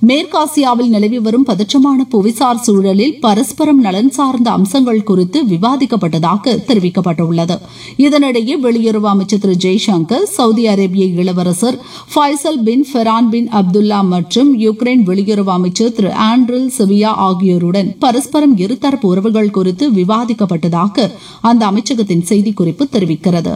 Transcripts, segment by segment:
மேற்காசியாவில் நிலவி வரும் பதற்றமான புவிசார் சூழலில் பரஸ்பரம் நலன் சார்ந்த அம்சங்கள் குறித்து விவாதிக்கப்பட்டதாக தெரிவிக்கப்பட்டுள்ளது இதனிடையே வெளியுறவு அமைச்சர் திரு ஜெய்சங்கர் சவுதி அரேபிய இளவரசர் ஃபைசல் பின் ஃபெரான் பின் அப்துல்லா மற்றும் யுக்ரைன் வெளியுறவு அமைச்சர் திரு ஆண்ட்ரில் சிவியா ஆகியோருடன் பரஸ்பரம் இருதரப்பு உறவுகள் குறித்து விவாதிக்கப்பட்டதாக அந்த அமைச்சகத்தின் செய்திக்குறிப்பு தெரிவிக்கிறது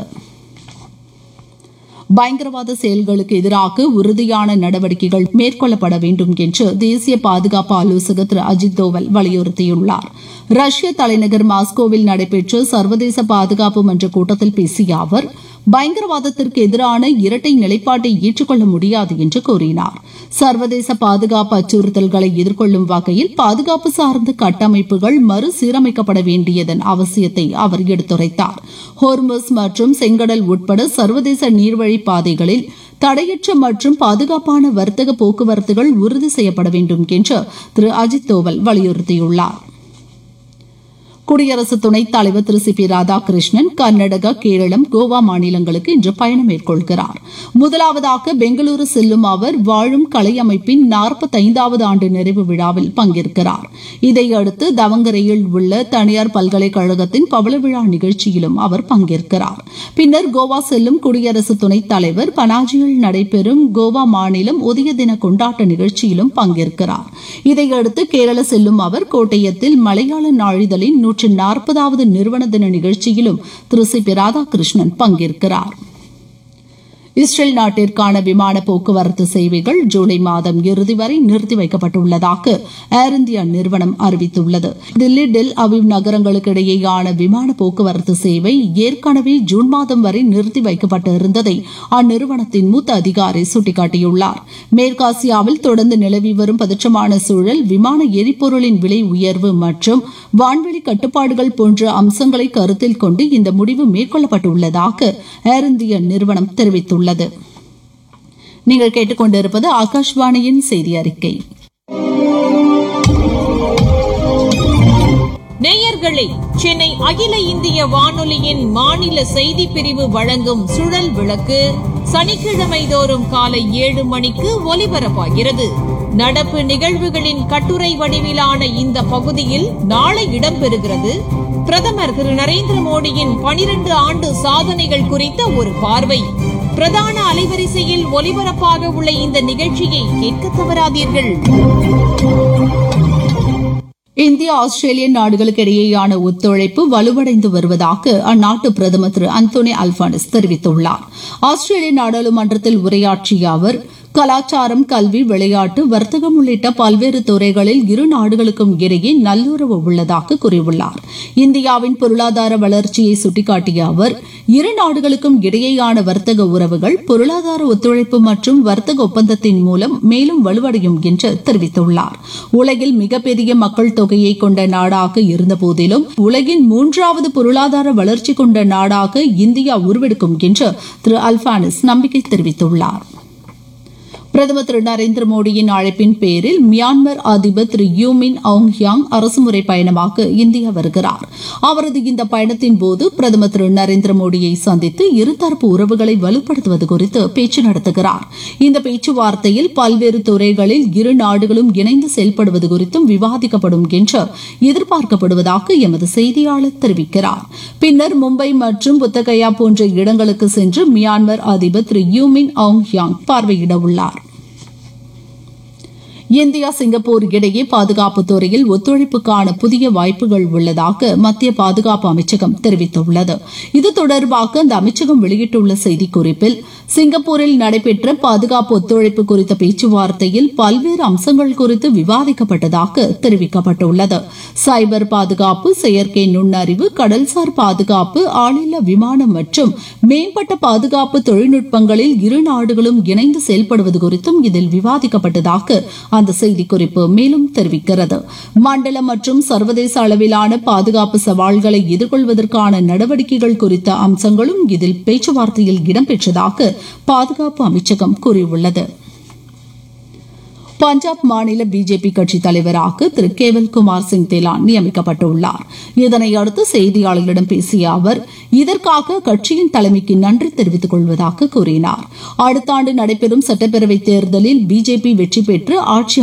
பயங்கரவாத செயல்களுக்கு எதிராக உறுதியான நடவடிக்கைகள் மேற்கொள்ளப்பட வேண்டும் என்று தேசிய பாதுகாப்பு ஆலோசகர் திரு அஜித் தோவல் வலியுறுத்தியுள்ளார் ரஷ்ய தலைநகர் மாஸ்கோவில் நடைபெற்ற சர்வதேச பாதுகாப்பு மன்ற கூட்டத்தில் பேசிய அவர் பயங்கரவாதத்திற்கு எதிரான இரட்டை நிலைப்பாட்டை ஏற்றுக்கொள்ள முடியாது என்று கூறினார் சர்வதேச பாதுகாப்பு அச்சுறுத்தல்களை எதிர்கொள்ளும் வகையில் பாதுகாப்பு சார்ந்த கட்டமைப்புகள் மறுசீரமைக்கப்பட வேண்டியதன் அவசியத்தை அவர் எடுத்துரைத்தார் ஹோர்மஸ் மற்றும் செங்கடல் உட்பட சர்வதேச நீர்வழி பாதைகளில் தடையற்ற மற்றும் பாதுகாப்பான வர்த்தக போக்குவரத்துகள் உறுதி செய்யப்பட வேண்டும் என்று திரு அஜித் தோவல் வலியுறுத்தியுள்ளார் குடியரசு துணைத் தலைவர் திரு சி பி ராதாகிருஷ்ணன் கர்நாடகா கேரளம் கோவா மாநிலங்களுக்கு இன்று பயணம் மேற்கொள்கிறார் முதலாவதாக பெங்களூரு செல்லும் அவர் வாழும் கலை அமைப்பின் நாற்பத்தைந்தாவது ஆண்டு நிறைவு விழாவில் பங்கேற்கிறார் இதையடுத்து தவங்கரையில் உள்ள தனியார் பல்கலைக்கழகத்தின் பவள விழா நிகழ்ச்சியிலும் அவர் பங்கேற்கிறார் பின்னர் கோவா செல்லும் குடியரசு துணைத் தலைவர் பனாஜியில் நடைபெறும் கோவா மாநிலம் உதய தின கொண்டாட்ட நிகழ்ச்சியிலும் பங்கேற்கிறார் இதையடுத்து கேரள செல்லும் அவர் கோட்டயத்தில் மலையாள நாளிதழின் நூற்று நாற்பதாவது நிறுவன தின நிகழ்ச்சியிலும் திரு சி பி ராதாகிருஷ்ணன் பங்கேற்கிறார் இஸ்ரேல் நாட்டிற்கான விமான போக்குவரத்து சேவைகள் ஜூலை மாதம் இறுதி வரை நிறுத்தி வைக்கப்பட்டுள்ளதாக ஏர் இந்தியா நிறுவனம் அறிவித்துள்ளது தில்லி டெல் அவிவ் நகரங்களுக்கு இடையேயான விமான போக்குவரத்து சேவை ஏற்கனவே ஜூன் மாதம் வரை நிறுத்தி வைக்கப்பட்டு இருந்ததை அந்நிறுவனத்தின் மூத்த அதிகாரி சுட்டிக்காட்டியுள்ளார் மேற்காசியாவில் தொடர்ந்து நிலவி வரும் பதற்றமான சூழல் விமான எரிபொருளின் விலை உயர்வு மற்றும் வான்வெளி கட்டுப்பாடுகள் போன்ற அம்சங்களை கருத்தில் கொண்டு இந்த முடிவு மேற்கொள்ளப்பட்டுள்ளதாக ஏர் இந்தியா நிறுவனம் தெரிவித்துள்ளது உள்ளது நீங்கள் கேட்டுக்கொண்டிருப்பது ஆகாஷ்வாணியின் செய்தி அறிக்கை நேயர்களே சென்னை அகில இந்திய வானொலியின் மாநில செய்தி பிரிவு வழங்கும் சுழல் விளக்கு சனிக்கிழமை தோறும் காலை ஏழு மணிக்கு ஒலிபரப்பாகிறது நடப்பு நிகழ்வுகளின் கட்டுரை வடிவிலான இந்த பகுதியில் நாளை இடம்பெறுகிறது பிரதமர் திரு நரேந்திர மோடியின் பனிரண்டு ஆண்டு சாதனைகள் குறித்த ஒரு பார்வை பிரதான அலைவரிசையில் ஒலிபரப்பாக உள்ள இந்த நிகழ்ச்சியை கேட்க தவறாதீர்கள் இந்தியா ஆஸ்திரேலிய நாடுகளுக்கு இடையேயான ஒத்துழைப்பு வலுவடைந்து வருவதாக அந்நாட்டு பிரதமர் திரு அந்தோனி அல்பானிஸ் தெரிவித்துள்ளார் ஆஸ்திரேலிய நாடாளுமன்றத்தில் உரையாற்றிய அவர் கலாச்சாரம் கல்வி விளையாட்டு வர்த்தகம் உள்ளிட்ட பல்வேறு துறைகளில் இரு நாடுகளுக்கும் இடையே நல்லுறவு உள்ளதாக கூறியுள்ளார் இந்தியாவின் பொருளாதார வளர்ச்சியை சுட்டிக்காட்டிய அவர் இரு நாடுகளுக்கும் இடையேயான வர்த்தக உறவுகள் பொருளாதார ஒத்துழைப்பு மற்றும் வர்த்தக ஒப்பந்தத்தின் மூலம் மேலும் வலுவடையும் என்று தெரிவித்துள்ளார் உலகில் மிகப்பெரிய மக்கள் தொகையை கொண்ட நாடாக இருந்தபோதிலும் உலகின் மூன்றாவது பொருளாதார வளர்ச்சி கொண்ட நாடாக இந்தியா உருவெடுக்கும் என்று திரு அல்பானிஸ் நம்பிக்கை தெரிவித்துள்ளார் பிரதமர் திரு நரேந்திர மோடியின் அழைப்பின் பேரில் மியான்மர் அதிபர் திரு யூமின் அவுங் யாங் அரசுமுறை பயணமாக இந்தியா வருகிறார் அவரது இந்த பயணத்தின் போது பிரதமர் திரு நரேந்திர மோடியை சந்தித்து இருதரப்பு உறவுகளை வலுப்படுத்துவது குறித்து பேச்சு நடத்துகிறார் இந்த பேச்சுவார்த்தையில் பல்வேறு துறைகளில் இரு நாடுகளும் இணைந்து செயல்படுவது குறித்தும் விவாதிக்கப்படும் என்று எதிர்பார்க்கப்படுவதாக எமது செய்தியாளர் தெரிவிக்கிறார் பின்னர் மும்பை மற்றும் புத்தகயா போன்ற இடங்களுக்கு சென்று மியான்மர் அதிபர் திரு யூமின் அவுங் யாங் பார்வையிட உள்ளார் இந்தியா சிங்கப்பூர் இடையே பாதுகாப்பு துறையில் ஒத்துழைப்புக்கான புதிய வாய்ப்புகள் உள்ளதாக மத்திய பாதுகாப்பு அமைச்சகம் தெரிவித்துள்ளது இது தொடர்பாக அந்த அமைச்சகம் வெளியிட்டுள்ள செய்திக்குறிப்பில் சிங்கப்பூரில் நடைபெற்ற பாதுகாப்பு ஒத்துழைப்பு குறித்த பேச்சுவார்த்தையில் பல்வேறு அம்சங்கள் குறித்து விவாதிக்கப்பட்டதாக தெரிவிக்கப்பட்டுள்ளது சைபர் பாதுகாப்பு செயற்கை நுண்ணறிவு கடல்சார் பாதுகாப்பு ஆளில்லா விமானம் மற்றும் மேம்பட்ட பாதுகாப்பு தொழில்நுட்பங்களில் இரு நாடுகளும் இணைந்து செயல்படுவது குறித்தும் இதில் விவாதிக்கப்பட்டதாக அந்த செய்திக்குறிப்பு மேலும் தெரிவிக்கிறது மண்டல மற்றும் சர்வதேச அளவிலான பாதுகாப்பு சவால்களை எதிர்கொள்வதற்கான நடவடிக்கைகள் குறித்த அம்சங்களும் இதில் பேச்சுவார்த்தையில் இடம்பெற்றதாக பாதுகாப்பு அமைச்சகம் கூறியுள்ளது பஞ்சாப் மாநில பிஜேபி கட்சி தலைவராக திரு கேவல் குமார் சிங் தெலான் நியமிக்கப்பட்டுள்ளார் இதனையடுத்து செய்தியாளர்களிடம் பேசிய அவர் இதற்காக கட்சியின் தலைமைக்கு நன்றி தெரிவித்துக் கொள்வதாக கூறினார் அடுத்த ஆண்டு நடைபெறும் சட்டப்பேரவைத் தேர்தலில் பிஜேபி வெற்றி பெற்று ஆட்சி